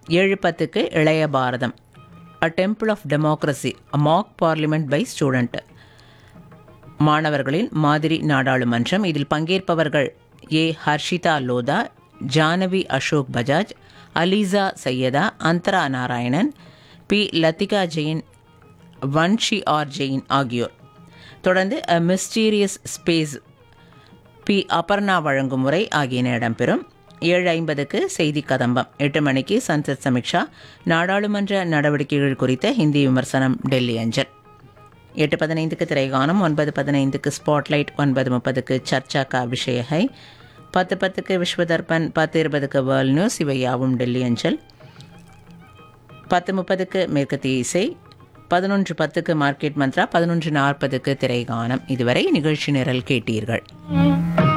ஏழு பத்துக்கு Ilaya Bharatham a temple of democracy a mock parliament by student மாணவர்களின் மாதிரி நாடாளுமன்றம் இதில் பங்கேற்பவர்கள் A Harshita Lodha Janavi Ashok Bajaj Alisa Syeda Antara Narayanan P Lathika Jain Vanshi R Jain ஆகியோர் தொடர்ந்து a mysterious space P Aparna வழங்கும் முறை ஆகியன இடம்பெறும் ஏழு ஐம்பதுக்கு செய்தி கதம்பம் எட்டு மணிக்கு சன்சத் சமீக்ஷா நாடாளுமன்ற நடவடிக்கைகள் குறித்த ஹிந்தி விமர்சனம் டெல்லி அஞ்சல் எட்டு பதினைந்துக்கு திரைகானம் ஒன்பது பதினைந்துக்கு ஸ்பாட்லைட் ஒன்பது முப்பதுக்கு சர்ச்சா கா விஷயகை பத்து பத்துக்கு விஸ்வதர்பன் பத்து இருபதுக்கு வேர்ல்ட் நியூஸ் இவையாவும் டெல்லி அஞ்சல் பத்து முப்பதுக்கு மேற்கத்திய இசை பதினொன்று பத்துக்கு மார்க்கெட் மந்த்ரா பதினொன்று நாற்பதுக்கு திரைகானம் இதுவரை நிகழ்ச்சி நிரல் கேட்டீர்கள்